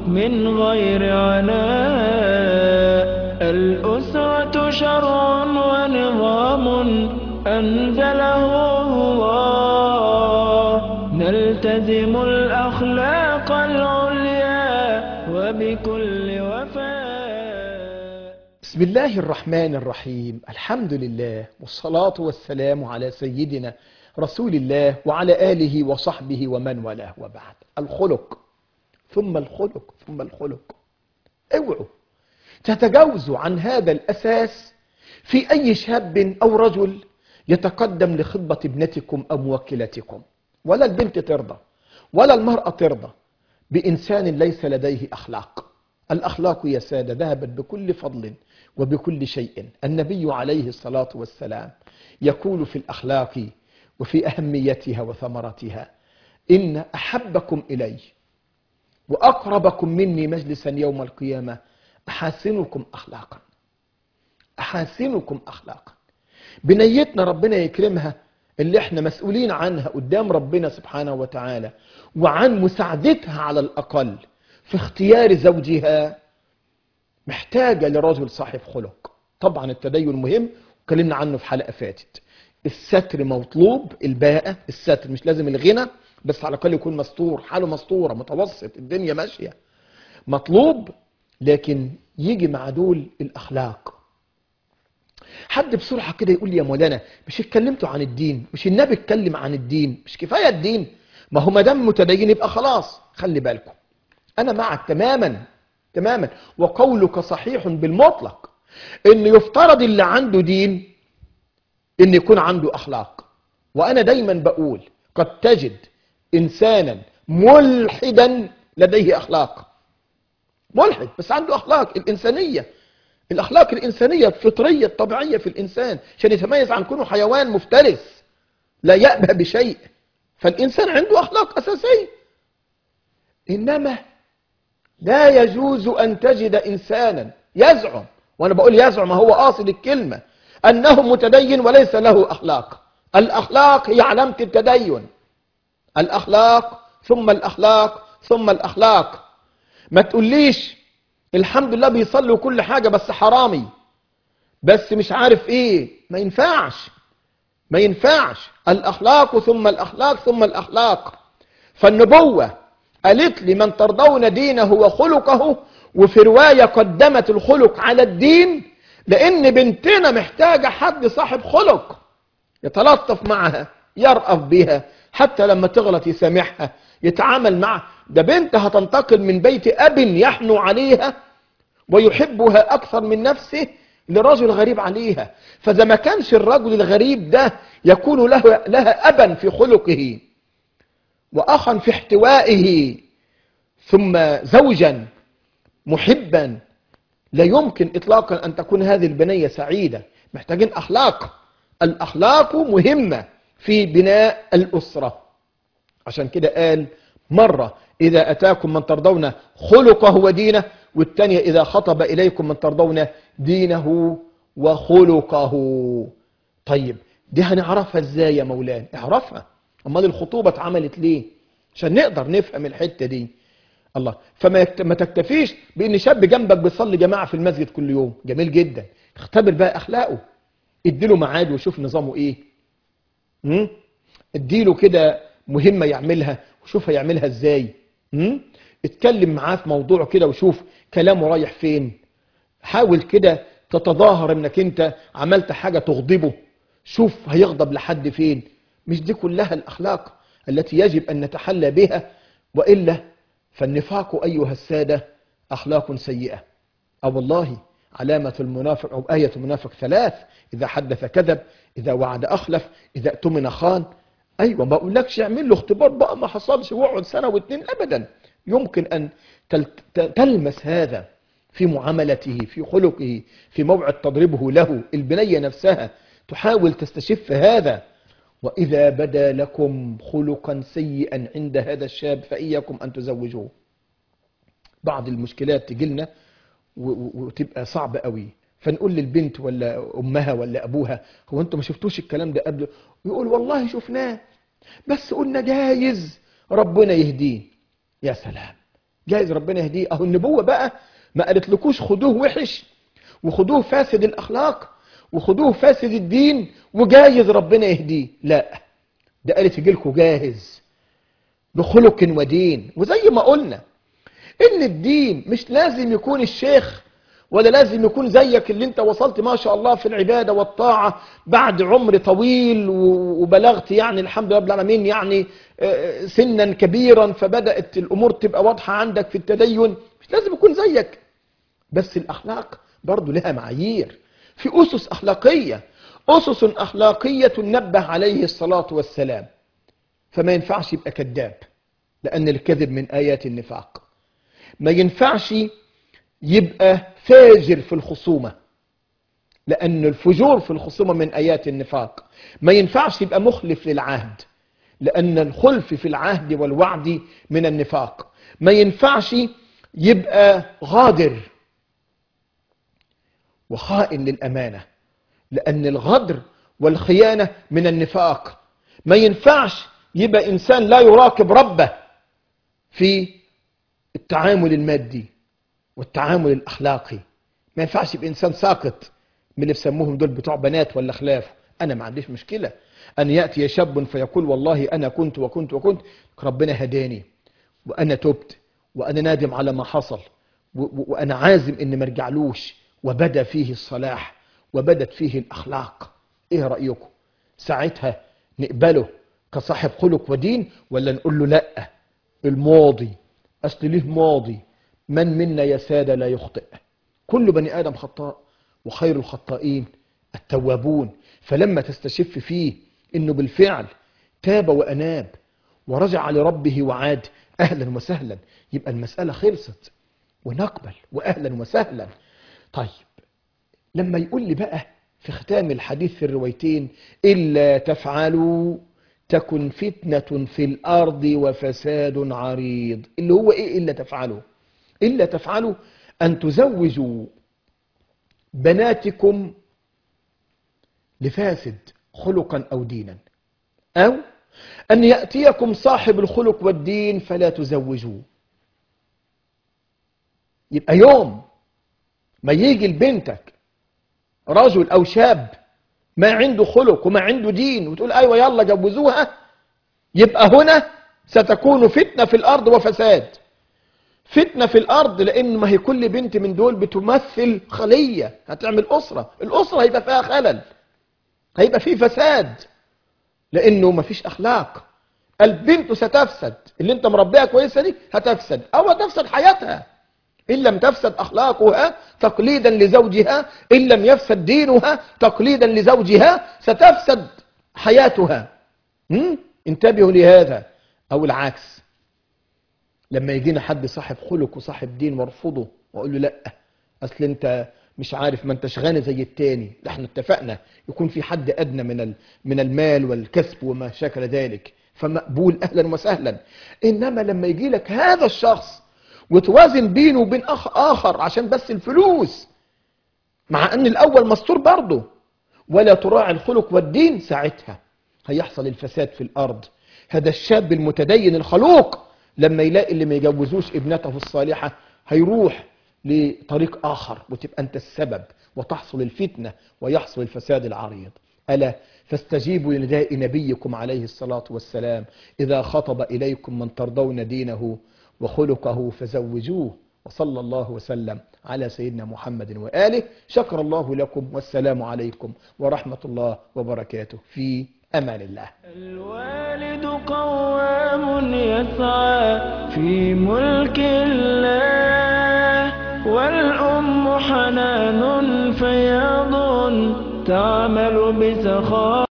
من غير عناء الأسرة شرع ونظام أنزله الله نلتزم الأخلاق العليا وبكل وفاء بسم الله الرحمن الرحيم الحمد لله والصلاة والسلام على سيدنا رسول الله وعلى آله وصحبه ومن والاه وبعد الخلق ثم الخلق ثم الخلق اوعوا تتجاوزوا عن هذا الأساس في أي شاب أو رجل يتقدم لخطبة ابنتكم أو موكلتكم ولا البنت ترضى ولا المرأة ترضى بإنسان ليس لديه أخلاق الأخلاق يا سادة ذهبت بكل فضل وبكل شيء النبي عليه الصلاة والسلام يقول في الأخلاق وفي أهميتها وثمرتها إن أحبكم إلي وأقربكم مني مجلسا يوم القيامة أحاسنكم أخلاقا أحاسنكم أخلاقا بنيتنا ربنا يكرمها اللي احنا مسؤولين عنها قدام ربنا سبحانه وتعالى وعن مساعدتها على الأقل في اختيار زوجها محتاجة لرجل صاحب خلق طبعا التدين مهم وكلمنا عنه في حلقة فاتت الستر مطلوب الباءة الستر مش لازم الغنى بس على الأقل يكون مستور حاله مستورة متوسط الدنيا ماشية مطلوب لكن يجي مع دول الأخلاق حد بسرعة كده يقول لي يا مولانا مش اتكلمتوا عن الدين مش النبي اتكلم عن الدين مش كفاية الدين ما هو ما دام متدين يبقى خلاص خلي بالكم أنا معك تماما تماما وقولك صحيح بالمطلق إن يفترض اللي عنده دين إن يكون عنده أخلاق وأنا دايما بقول قد تجد إنسانا ملحدا لديه أخلاق ملحد بس عنده أخلاق الإنسانية الأخلاق الإنسانية الفطرية الطبيعية في الإنسان عشان يتميز عن كونه حيوان مفترس لا يأبه بشيء فالإنسان عنده أخلاق أساسية إنما لا يجوز أن تجد إنسانا يزعم وأنا بقول يزعم هو قاصد الكلمة أنه متدين وليس له أخلاق الأخلاق هي علامة التدين الأخلاق ثم الأخلاق ثم الأخلاق ما تقوليش الحمد لله بيصلي كل حاجة بس حرامي بس مش عارف ايه ما ينفعش ما ينفعش الأخلاق ثم الأخلاق ثم الأخلاق فالنبوة قالت لي من ترضون دينه وخلقه وفي رواية قدمت الخلق على الدين لأن بنتنا محتاجة حد صاحب خلق يتلطف معها يرأف بها حتى لما تغلط يسامحها يتعامل معها ده بنت هتنتقل من بيت أب يحنو عليها ويحبها أكثر من نفسه لرجل غريب عليها فإذا ما كانش الرجل الغريب ده يكون له لها أبا في خلقه وأخا في احتوائه ثم زوجا محبا لا يمكن إطلاقا أن تكون هذه البنية سعيدة محتاجين أخلاق الأخلاق مهمة في بناء الأسرة عشان كده قال مرة إذا أتاكم من ترضون خلقه ودينه والثانية إذا خطب إليكم من ترضون دينه وخلقه طيب دي هنعرفها ازاي يا مولانا اعرفها امال الخطوبة اتعملت ليه عشان نقدر نفهم الحتة دي الله فما ما تكتفيش بان شاب جنبك بيصلي جماعة في المسجد كل يوم جميل جدا اختبر بقى اخلاقه اديله ميعاد وشوف نظامه ايه امم اديله كده مهمة يعملها وشوف هيعملها ازاي امم اتكلم معاه في موضوع كده وشوف كلامه رايح فين حاول كده تتظاهر انك انت عملت حاجة تغضبه شوف هيغضب لحد فين مش دي كلها الأخلاق التي يجب أن نتحلى بها وإلا فالنفاق أيها السادة أخلاق سيئة أو والله علامة المنافق أو آية المنافق ثلاث إذا حدث كذب إذا وعد أخلف إذا اؤتمن خان أيوة ما أقولكش اعمل له اختبار بقى ما حصلش واقعد سنة واثنين أبدا يمكن أن تلمس هذا في معاملته في خلقه في موعد تضربه له البنية نفسها تحاول تستشف هذا وإذا بدا لكم خلقا سيئا عند هذا الشاب فإياكم أن تزوجوه بعض المشكلات تجيلنا وتبقى صعبة قوي فنقول للبنت ولا أمها ولا أبوها هو أنتم ما شفتوش الكلام ده قبل يقول والله شفناه بس قلنا جايز ربنا يهديه يا سلام جايز ربنا يهديه اهو النبوة بقى ما قالتلكوش خدوه وحش وخدوه فاسد الاخلاق وخدوه فاسد الدين وجايز ربنا يهديه لا ده قالت يجيلكوا جاهز بخلق ودين وزي ما قلنا ان الدين مش لازم يكون الشيخ ولا لازم يكون زيك اللي انت وصلت ما شاء الله في العبادة والطاعة بعد عمر طويل وبلغت يعني الحمد لله رب العالمين يعني سنا كبيرا فبدأت الأمور تبقى واضحة عندك في التدين مش لازم يكون زيك بس الأخلاق برضو لها معايير في أسس أخلاقية أسس أخلاقية نبه عليه الصلاة والسلام فما ينفعش يبقى كذاب لأن الكذب من آيات النفاق ما ينفعش يبقى فاجر في الخصومة لأن الفجور في الخصومة من آيات النفاق ما ينفعش يبقى مخلف للعهد لأن الخلف في العهد والوعد من النفاق ما ينفعش يبقى غادر وخائن للأمانة لأن الغدر والخيانة من النفاق ما ينفعش يبقى إنسان لا يراقب ربه في التعامل المادي والتعامل الأخلاقي ما ينفعش يبقى إنسان ساقط من اللي بسموهم دول بتوع بنات ولا خلاف أنا ما عنديش مشكلة أن يأتي شاب فيقول والله أنا كنت وكنت وكنت ربنا هداني وأنا تبت وأنا نادم على ما حصل وأنا عازم إن ما ارجعلوش وبدا فيه الصلاح وبدت فيه الأخلاق إيه رأيكم ساعتها نقبله كصاحب خلق ودين ولا نقول له لا الماضي أصل ليه ماضي من منا يا سادة لا يخطئ كل بني آدم خطاء وخير الخطائين التوابون فلما تستشف فيه انه بالفعل تاب واناب ورجع لربه وعاد اهلا وسهلا يبقى المسألة خلصت ونقبل واهلا وسهلا طيب لما يقول لي بقى في ختام الحديث في الروايتين إلا تفعلوا تكن فتنة في الأرض وفساد عريض اللي هو إيه إلا تفعلوا إلا تفعلوا أن تزوجوا بناتكم لفاسد خلقا أو دينا أو أن يأتيكم صاحب الخلق والدين فلا تزوجوه يبقى يوم ما يجي لبنتك رجل أو شاب ما عنده خلق وما عنده دين وتقول أيوة يلا جوزوها يبقى هنا ستكون فتنة في الأرض وفساد فتنة في الأرض لأن ما هي كل بنت من دول بتمثل خلية هتعمل أسرة الأسرة هيبقى فيها خلل هيبقى فيه فساد لأنه ما فيش أخلاق البنت ستفسد اللي انت مربيها كويسة دي هتفسد أو هتفسد حياتها إن لم تفسد أخلاقها تقليدا لزوجها إن لم يفسد دينها تقليدا لزوجها ستفسد حياتها م? انتبهوا لهذا أو العكس لما يجينا حد صاحب خلق وصاحب دين وارفضه واقول له لا اصل انت مش عارف ما انتش غني زي التاني لا احنا اتفقنا يكون في حد ادنى من من المال والكسب وما شاكل ذلك فمقبول اهلا وسهلا انما لما يجي لك هذا الشخص وتوازن بينه وبين اخ اخر عشان بس الفلوس مع ان الاول مستور برضه ولا تراعي الخلق والدين ساعتها هيحصل الفساد في الارض هذا الشاب المتدين الخلوق لما يلاقي اللي ما يجوزوش ابنته الصالحة هيروح لطريق آخر وتبقى أنت السبب وتحصل الفتنة ويحصل الفساد العريض ألا فاستجيبوا لنداء نبيكم عليه الصلاة والسلام إذا خطب إليكم من ترضون دينه وخلقه فزوجوه وصلى الله وسلم على سيدنا محمد وآله شكر الله لكم والسلام عليكم ورحمة الله وبركاته في أمان الله الوالد قوام يسعى في ملك الله والأم حنان فياض تعمل بسخاء